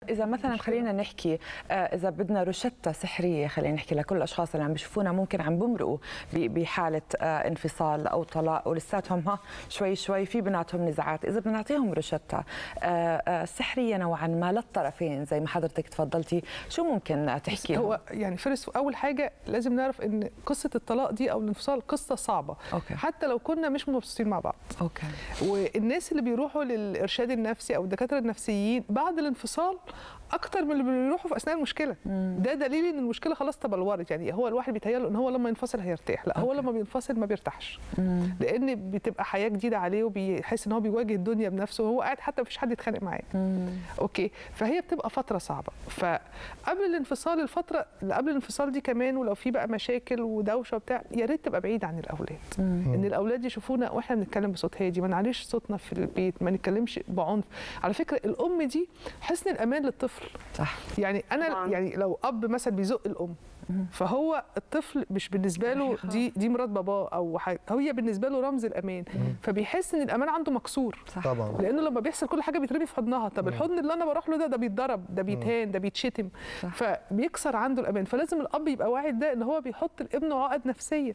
اذا مثلا خلينا نحكي آه، اذا بدنا روشته سحريه خلينا نحكي لكل الاشخاص اللي عم بيشوفونا ممكن عم بمرقوا ب- بحاله آه، انفصال او طلاق ولساتهم ها شوي شوي في بيناتهم نزاعات اذا بدنا نعطيهم روشته آه، آه، سحريه نوعا ما للطرفين زي ما حضرتك تفضلتي شو ممكن تحكي لهم؟ هو يعني فارس اول حاجه لازم نعرف ان قصه الطلاق دي او الانفصال قصه صعبه أوكي. حتى لو كنا مش مبسوطين مع بعض اوكي والناس اللي بيروحوا للارشاد النفسي او الدكاتره النفسيين بعد الانفصال اكتر من اللي بيروحوا في اثناء المشكله ده دليل ان المشكله خلاص تبلورت يعني هو الواحد بيتهيأله ان هو لما ينفصل هيرتاح لا هو لما بينفصل ما بيرتاحش لان بتبقى حياه جديده عليه وبيحس ان هو بيواجه الدنيا بنفسه وهو قاعد حتى مفيش حد يتخانق معاه اوكي فهي بتبقى فتره صعبه فقبل الانفصال الفتره اللي قبل الانفصال دي كمان ولو في بقى مشاكل ودوشه وبتاع يا ريت تبقى بعيد عن الاولاد ان الاولاد يشوفونا واحنا بنتكلم بصوت هادي ما نعليش صوتنا في البيت ما نتكلمش بعنف على فكره الام دي حسن الامان للطفل صح يعني انا طبعاً. يعني لو اب مثلا بيزق الام فهو الطفل مش بالنسبه له صحيح. دي دي مرات باباه او حاجه هي بالنسبه له رمز الامان فبيحس ان الامان عنده مكسور صح طبعا لانه لما بيحصل كل حاجه بيترمي في حضنها طب الحضن اللي انا بروح له ده ده بيتضرب ده بيتهان ده بيتشتم صح. فبيكسر عنده الامان فلازم الاب يبقى واعي ده ان هو بيحط لابنه عقد نفسيه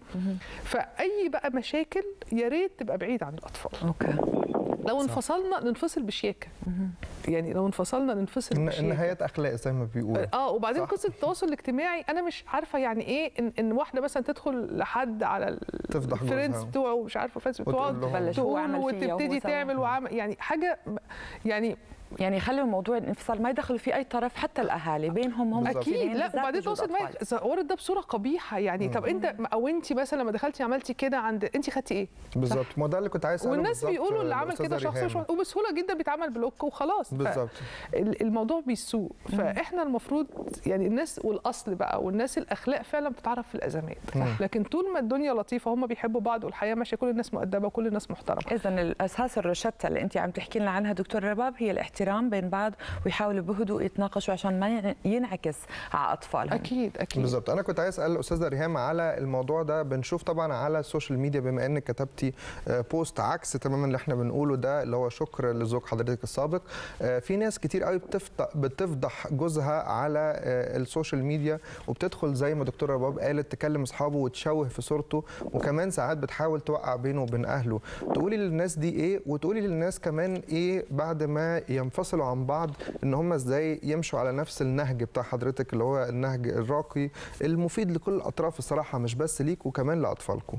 فاي بقى مشاكل يا ريت تبقى بعيد عن الاطفال اوكي لو انفصلنا ننفصل بشياكه يعني لو انفصلنا ننفصل إن- بشياكه النهايات اخلاق زي ما بيقولوا اه وبعدين صح. قصه التواصل الاجتماعي انا مش عارفه يعني ايه ان, إن واحده مثلا تدخل لحد على تفضح الفريندز جوزها. بتوعه ومش عارفه فريندز وتقول بتوعه لهم- بلش هو تقول عمل فيا وتبتدي وهو سوى. تعمل وعمل يعني حاجه يعني يعني يخلوا موضوع الانفصال ما يدخلوا فيه اي طرف حتى الاهالي بينهم هم بالظبط. اكيد الاثنين لا بالذات وبعدين وجود تقصد معايا أطفال. صورت ده بصوره قبيحه يعني طب انت او انت مثلا لما دخلتي عملتي كده عند انت خدتي ايه بالظبط ما ده اللي كنت عايز اساله والناس بالظبط بيقولوا اللي عمل للأستاذة كده شخص ريهام. مش مح- وبسهوله جدا بيتعمل بلوك وخلاص ف- بالظبط ال- الموضوع بيسوء فاحنا المفروض يعني الناس والاصل بقى والناس الاخلاق فعلا بتتعرف في الازمات لكن طول ما الدنيا لطيفه هم بيحبوا بعض والحياه ماشيه كل الناس مؤدبه وكل الناس محترمه اذا الاساس الروشته اللي انت عم تحكي لنا عنها دكتور رباب هي الاحترام بين بعض ويحاولوا بهدوء يتناقشوا عشان ما ينعكس على اطفالهم اكيد اكيد بالظبط انا كنت عايز اسال الاستاذه ريهام على الموضوع ده بنشوف طبعا على السوشيال ميديا بما انك كتبتي آه، بوست عكس تماما اللي احنا بنقوله ده اللي هو شكر لزوج حضرتك السابق آه، في ناس كتير قوي بتفضح بتفضح جوزها على آه، السوشيال ميديا وبتدخل زي ما دكتور رباب قالت تكلم اصحابه وتشوه في صورته وكمان ساعات بتحاول توقع بينه وبين اهله تقولي للناس دي ايه وتقولي للناس كمان ايه بعد ما ينفصلوا عن بعض ان هم ازاي يمشوا على نفس النهج بتاع حضرتك اللي هو النهج الراقي المفيد لكل الاطراف الصراحه مش بس ليك وكمان لاطفالكم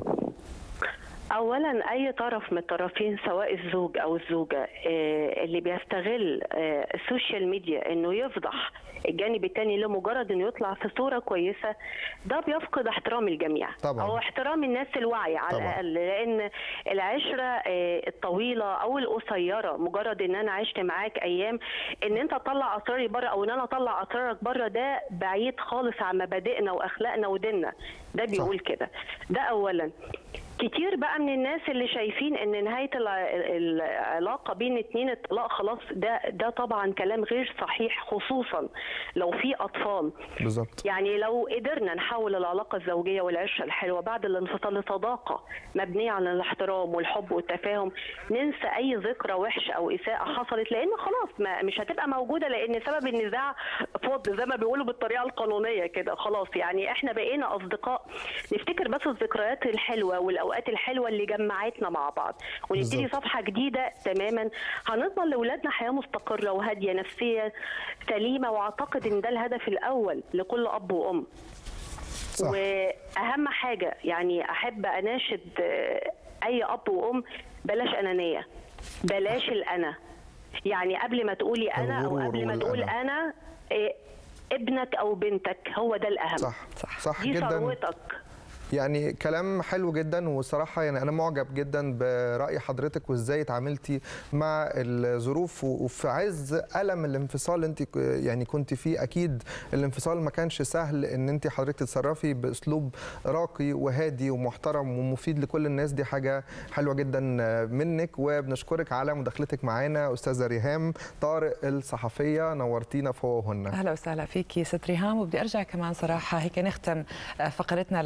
اولا اي طرف من الطرفين سواء الزوج او الزوجه آه، اللي بيستغل آه، السوشيال ميديا انه يفضح الجانب الثاني لمجرد انه يطلع في صوره كويسه ده بيفقد احترام الجميع طبعاً. او احترام الناس الواعيه على طبعاً. الاقل لان العشره آه، الطويله او القصيره مجرد ان انا عشت معاك ايام ان انت تطلع اسراري بره او ان انا اطلع اسرارك بره ده بعيد خالص عن مبادئنا واخلاقنا وديننا ده بيقول كده ده اولا كتير بقى من الناس اللي شايفين ان نهايه الع- العلاقه بين اتنين الطلاق خلاص ده ده طبعا كلام غير صحيح خصوصا لو في اطفال بالظبط يعني لو قدرنا نحول العلاقة الزوجية والعشرة الحلوة بعد الانفصال لصداقة مبنية على الاحترام والحب والتفاهم ننسى أي ذكرى وحشة أو إساءة حصلت لأن خلاص ما مش هتبقى موجودة لأن سبب النزاع فض زي ما بيقولوا بالطريقة القانونية كده خلاص يعني إحنا بقينا أصدقاء نفتكر بس الذكريات الحلوة والأوقات الحلوة اللي جمعتنا مع بعض ونبتدي بالظبط. صفحة جديدة تماما هنضمن لأولادنا حياة مستقرة وهادية نفسية سليمة وأعتقد إن ده الهدف الأول لكل أب وأم صح واهم حاجه يعني احب اناشد آه، اي اب وام بلاش انانيه بلاش الانا يعني قبل ما تقولي انا او الغرور قبل ما تقول والأنا. انا آه، ابنك او بنتك هو ده الاهم صح صح. صح دي جدا ثروتك يعني كلام حلو جدا وصراحة يعني أنا معجب جدا برأي حضرتك وإزاي اتعاملتي مع الظروف و- وفي عز ألم الانفصال اللي أنت ك- يعني كنت فيه أكيد الانفصال ما كانش سهل إن أنت حضرتك تتصرفي بأسلوب راقي وهادي ومحترم ومفيد لكل الناس دي حاجة حلوة جدا منك وبنشكرك على مداخلتك معانا أستاذة ريهام طارق الصحفية نورتينا فوق وهن اهلا وسهلا فيكي ست ريهام وبدي ارجع كمان صراحه هيك نختم آه، فقرتنا لليوم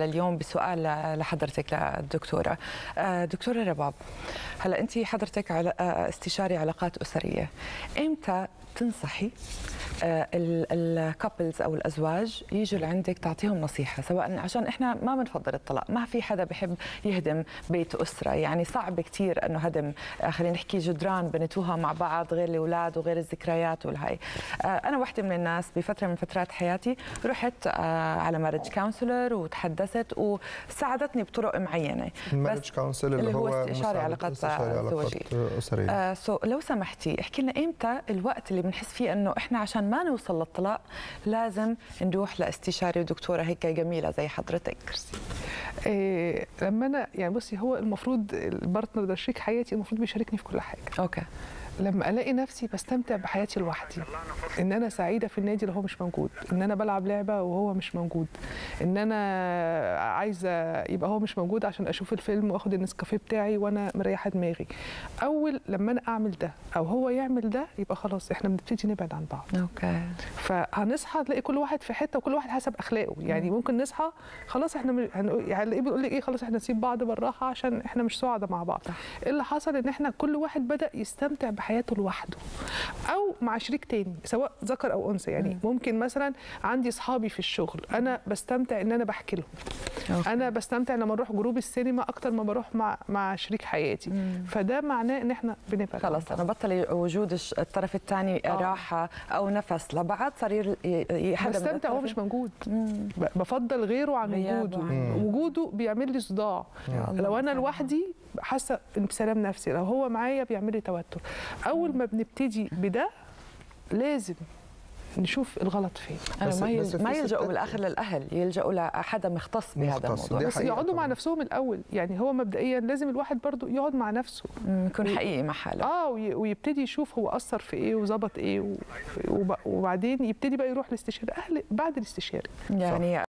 سؤال لحضرتك للدكتوره آه، دكتوره رباب هلا انت حضرتك عل- آه، استشاري علاقات اسريه امتى تنصحي الكابلز او الازواج يجوا لعندك تعطيهم نصيحه سواء عشان احنا ما بنفضل الطلاق ما في حدا بحب يهدم بيت اسره يعني صعب كثير انه هدم آه، خلينا نحكي جدران بنيتوها مع بعض غير الاولاد وغير الذكريات والهاي آه، انا واحده من الناس بفتره من فترات حياتي رحت آه، على مارج كونسلر وتحدثت وساعدتني بطرق معينه المارج كونسل اللي, اللي هو هو استشاري مساعدة علاقات استشاري علاقات زوجية. اسريه آه سو لو سمحتي احكي لنا امتى الوقت اللي بنحس فيه انه احنا عشان ما نوصل للطلاق لازم نروح لاستشاري ودكتوره هيك جميله زي حضرتك إيه لما انا يعني بصي هو المفروض البارتنر ده شريك حياتي المفروض بيشاركني في كل حاجه اوكي لما الاقي نفسي بستمتع بحياتي لوحدي ان انا سعيده في النادي اللي هو مش موجود ان انا بلعب لعبه وهو مش موجود ان انا عايزه يبقى هو مش موجود عشان اشوف الفيلم واخد النسكافيه بتاعي وانا مريحه دماغي اول لما انا اعمل ده او هو يعمل ده يبقى خلاص احنا بنبتدي نبعد عن بعض اوكي فهنصحى تلاقي كل واحد في حته وكل واحد حسب اخلاقه يعني ممكن نصحى خلاص احنا مش هنقول يعني هنلاقيه بيقول لك ايه خلاص احنا نسيب بعض بالراحه عشان احنا مش سعداء مع بعض ايه اللي حصل ان احنا كل واحد بدا يستمتع بحياته لوحده او مع شريك تاني سواء ذكر او انثى يعني ممكن مثلا عندي اصحابي في الشغل انا بستمتع ان انا بحكي لهم أوكي. انا بستمتع لما اروح جروب السينما اكتر ما بروح مع مع شريك حياتي فده معناه ان احنا بنبعد عن خلص بعض. انا بطل وجود الش- الطرف الثاني آه. راحه او نفس لبعض صار ي- ي- حدا من بستمتع وهو الطرفين- مش موجود مم. ب- بفضل غيره عن غيابه وجوده عن- وجوده بيعمل لي صداع يا الله لو انا مسامح. لوحدي حاسه بسلام نفسي لو هو معايا بيعمل لي توتر اول ما بنبتدي بده لازم نشوف الغلط فين أنا بس- ما بس يل- ما في يلجأوا ستات- بالاخر للاهل يلجأوا لحدا مختص بهذا مختص. الموضوع دي بس حقيقة يقعدوا مع طبعاً. نفسهم الاول يعني هو مبدئيا لازم الواحد برضو يقعد مع نفسه مم، يكون حقيقي مع حاله اه وي- ويبتدي يشوف هو اثر في ايه وظبط ايه و- وب- وبعدين يبتدي بقى يروح لاستشاري اهل بعد الاستشاري يعني